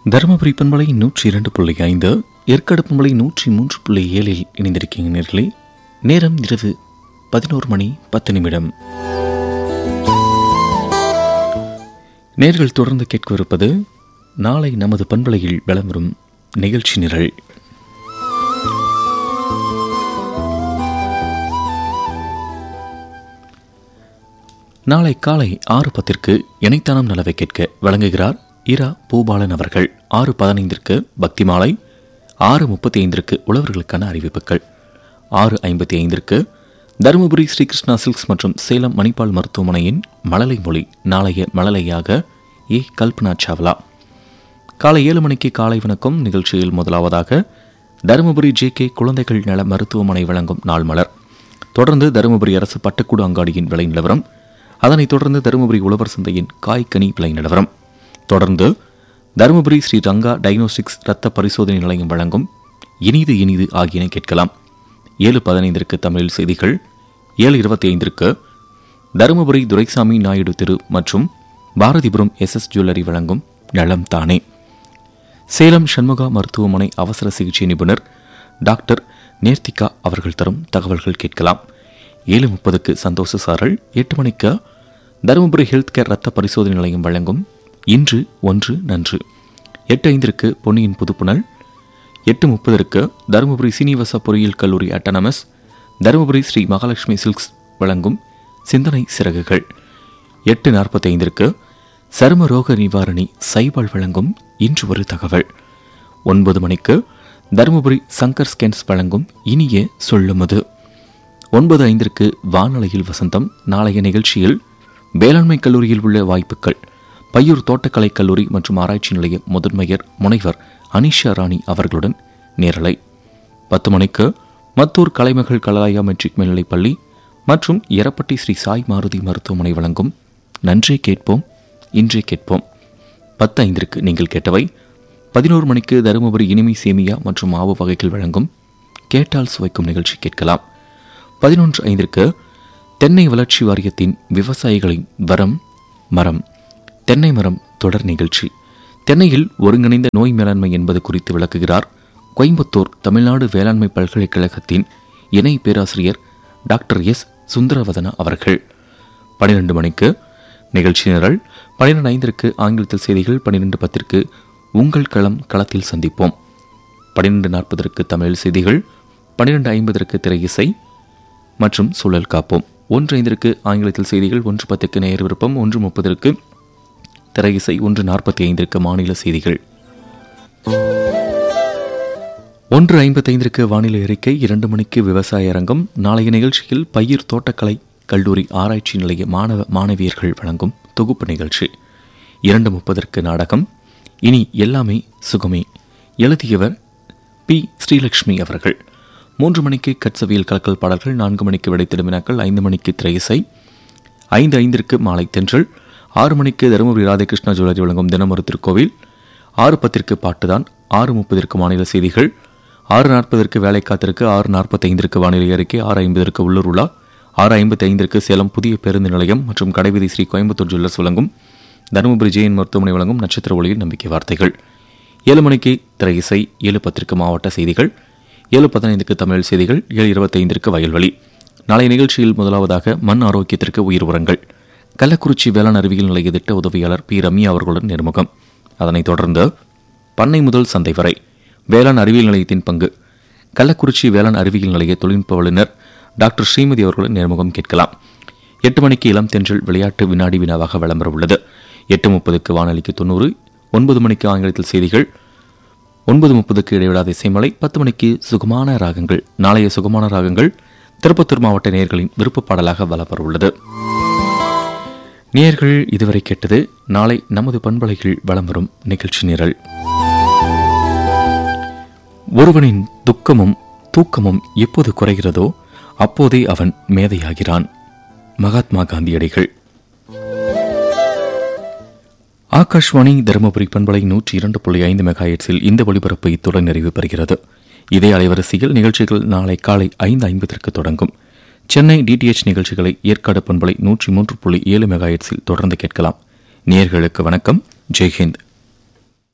தருமபுரி பண்பலை நூற்றி இரண்டு புள்ளி ஐந்து ஏற்காடு பண்பலை நூற்றி மூன்று புள்ளி ஏழில் இணைந்திருக்கீங்க நேர்களே நேரம் இரவு பதினோரு மணி பத்து நிமிடம் நேர்கள் தொடர்ந்து கேட்கவிருப்பது நாளை நமது பண்பலையில் வலம் வரும் நிகழ்ச்சி நிரல் நாளை காலை ஆறு பத்திற்கு இணைத்தானம் நலவை கேட்க வழங்குகிறார் இரா பூபாலன் அவர்கள் ஆறு பதினைந்திற்கு பக்தி மாலை ஆறு முப்பத்தி ஐந்திற்கு உழவர்களுக்கான அறிவிப்புகள் ஆறு ஐம்பத்தி ஐந்திற்கு தருமபுரி ஸ்ரீகிருஷ்ணா சில்க்ஸ் மற்றும் சேலம் மணிப்பால் மருத்துவமனையின் மழலை மொழி நாளைய மழலையாக ஏ கல்பனா சாவ்லா காலை ஏழு மணிக்கு காலை வணக்கம் நிகழ்ச்சியில் முதலாவதாக தருமபுரி ஜே கே குழந்தைகள் நல மருத்துவமனை வழங்கும் நாள் மலர் தொடர்ந்து தருமபுரி அரசு பட்டுக்கூடு அங்காடியின் விலை நிலவரம் அதனைத் தொடர்ந்து தருமபுரி உழவர் சந்தையின் காய்கனி விலை நிலவரம் தொடர்ந்து தருமபுரி ஸ்ரீ ரங்கா டயக்னோஸ்டிக்ஸ் இரத்த பரிசோதனை நிலையம் வழங்கும் இனிது இனிது ஆகியன கேட்கலாம் ஏழு பதினைந்திற்கு தமிழில் செய்திகள் ஏழு இருபத்தி ஐந்திற்கு தருமபுரி துரைசாமி நாயுடு திரு மற்றும் பாரதிபுரம் எஸ் எஸ் ஜுவல்லரி வழங்கும் நலம் தானே சேலம் சண்முகா மருத்துவமனை அவசர சிகிச்சை நிபுணர் டாக்டர் நேர்த்திகா அவர்கள் தரும் தகவல்கள் கேட்கலாம் ஏழு முப்பதுக்கு சந்தோஷ சாரல் எட்டு மணிக்கு தருமபுரி ஹெல்த் கேர் ரத்த பரிசோதனை நிலையம் வழங்கும் இன்று ஒன்று நன்று எட்டு ஐந்திற்கு பொன்னியின் புதுப்புணல் எட்டு முப்பதற்கு தருமபுரி சீனிவாச பொறியியல் கல்லூரி அட்டானமஸ் தருமபுரி ஸ்ரீ மகாலட்சுமி சில்க்ஸ் வழங்கும் சிந்தனை சிறகுகள் எட்டு நாற்பத்தி ஐந்திற்கு சரும ரோக நிவாரணி சைபால் வழங்கும் இன்று ஒரு தகவல் ஒன்பது மணிக்கு தருமபுரி சங்கர் ஸ்கேன்ஸ் வழங்கும் இனிய சொல்லுமது ஒன்பது ஐந்திற்கு வானொலியில் வசந்தம் நாளைய நிகழ்ச்சியில் வேளாண்மை கல்லூரியில் உள்ள வாய்ப்புகள் பையூர் தோட்டக்கலை கல்லூரி மற்றும் ஆராய்ச்சி நிலைய முதன்மையர் முனைவர் அனிஷா ராணி அவர்களுடன் நேரலை பத்து மணிக்கு மத்தூர் கலைமகள் கலாயா மெட்ரிக் மேல்நிலைப் பள்ளி மற்றும் எரப்பட்டி ஸ்ரீ சாய் மாருதி மருத்துவமனை வழங்கும் நன்றே கேட்போம் இன்றே கேட்போம் பத்து ஐந்திற்கு நீங்கள் கேட்டவை பதினோரு மணிக்கு தருமபுரி இனிமை சேமியா மற்றும் மாவு வகைகள் வழங்கும் கேட்டால் சுவைக்கும் நிகழ்ச்சி கேட்கலாம் பதினொன்று ஐந்திற்கு தென்னை வளர்ச்சி வாரியத்தின் விவசாயிகளின் வரம் மரம் தென்னை மரம் தொடர் நிகழ்ச்சி தென்னையில் ஒருங்கிணைந்த நோய் மேலாண்மை என்பது குறித்து விளக்குகிறார் கோயம்புத்தூர் தமிழ்நாடு வேளாண்மை பல்கலைக்கழகத்தின் இணை பேராசிரியர் டாக்டர் எஸ் சுந்தரவதனா அவர்கள் பனிரெண்டு மணிக்கு நிகழ்ச்சி நிரல் பனிரெண்டு ஐந்திற்கு ஆங்கிலத்தில் செய்திகள் பனிரெண்டு பத்திற்கு உங்கள் களம் களத்தில் சந்திப்போம் பன்னிரெண்டு நாற்பதற்கு தமிழ் செய்திகள் பன்னிரெண்டு ஐம்பதற்கு திரை இசை மற்றும் சூழல் காப்போம் ஒன்று ஐந்திற்கு ஆங்கிலத்தில் செய்திகள் ஒன்று பத்துக்கு நேர் விருப்பம் ஒன்று முப்பதற்கு திரை இசை ஒன்று நாற்பத்தி ஐந்திற்கு மாநில செய்திகள் ஒன்று ஐம்பத்தைந்திற்கு வானிலை அறிக்கை இரண்டு மணிக்கு விவசாய அரங்கம் நாளைய நிகழ்ச்சியில் பயிர் தோட்டக்கலை கல்லூரி ஆராய்ச்சி நிலைய மாணவ மாணவியர்கள் வழங்கும் தொகுப்பு நிகழ்ச்சி இரண்டு முப்பதற்கு நாடகம் இனி எல்லாமே சுகமே எழுதியவர் பி ஸ்ரீலட்சுமி அவர்கள் மூன்று மணிக்கு கட்சவியல் கலக்கல் பாடல்கள் நான்கு மணிக்கு விடைத்திடும் வினாக்கள் ஐந்து மணிக்கு திரையிசை ஐந்து ஐந்திற்கு மாலை தென்றல் ஆறு மணிக்கு தருமபுரி ராதாகிருஷ்ணா ஜுவல்லரி வழங்கும் தினமொரு திருக்கோவில் ஆறு பத்திற்கு பாட்டுதான் ஆறு முப்பதற்கு மாநில செய்திகள் ஆறு நாற்பதற்கு வேலை காத்திருக்கு ஆறு நாற்பத்தைந்திற்கு வானிலை அறிக்கை ஆறு ஐம்பதற்கு உள்ளூர் உலா ஆறு ஐம்பத்தி ஐந்திற்கு சேலம் புதிய பேருந்து நிலையம் மற்றும் கடைவீதி ஸ்ரீ கோயம்புத்தூர் ஜுவல்லர்ஸ் வழங்கும் தருமபுரி ஜெயின் மருத்துவமனை வழங்கும் நட்சத்திர ஒளியில் நம்பிக்கை வார்த்தைகள் ஏழு மணிக்கு திரை இசை ஏழு பத்திற்கு மாவட்ட செய்திகள் ஏழு பதினைந்துக்கு தமிழ் செய்திகள் ஏழு இருபத்தைந்திற்கு வயல்வெளி நாளைய நிகழ்ச்சியில் முதலாவதாக மண் ஆரோக்கியத்திற்கு உயிர் உரங்கள் கள்ளக்குறிச்சி வேளாண் அறிவியல் நிலைய திட்ட உதவியாளர் பி ரம்யா அவர்களுடன் நேர்முகம் அதனைத் தொடர்ந்து பண்ணை முதல் சந்தை வரை வேளாண் அறிவியல் நிலையத்தின் பங்கு கள்ளக்குறிச்சி வேளாண் அறிவியல் நிலைய தொழில்நுட்ப வல்லுநர் டாக்டர் ஸ்ரீமதி அவர்களுடன் நேர்முகம் கேட்கலாம் எட்டு மணிக்கு இளம் தென்றல் விளையாட்டு வினாடி வினாவாக விளம்பர உள்ளது எட்டு முப்பதுக்கு வானொலிக்கு தொண்ணூறு ஒன்பது மணிக்கு ஆங்கிலத்தில் செய்திகள் ஒன்பது முப்பதுக்கு இடைவிடாத இசைமலை பத்து மணிக்கு சுகமான ராகங்கள் நாளைய சுகமான ராகங்கள் திருப்பத்தூர் மாவட்ட நேயர்களின் விருப்ப பாடலாக வலப்பெற உள்ளது நேயர்கள் இதுவரை கேட்டது நாளை நமது பண்பலையில் வலம் வரும் நிகழ்ச்சி நிரல் ஒருவனின் துக்கமும் தூக்கமும் எப்போது குறைகிறதோ அப்போதே அவன் மேதையாகிறான் மகாத்மா காந்தியடிகள் ஆகாஷ்வாணி தருமபுரி பண்பலை நூற்றி இரண்டு புள்ளி ஐந்து மெகாஹெட்ஸில் இந்த ஒளிபரப்பு இத்துடன் நிறைவு பெறுகிறது இதே அலைவரிசையில் நிகழ்ச்சிகள் நாளை காலை ஐந்து ஐம்பதற்கு தொடங்கும் சென்னை டிடிஎச் நிகழ்ச்சிகளை ஏற்காடு பண்பலை நூற்றி மூன்று புள்ளி ஏழு மெகாஹெட்ஸில் தொடர்ந்து கேட்கலாம் நேர்களுக்கு வணக்கம் ஜெய்ஹிந்த்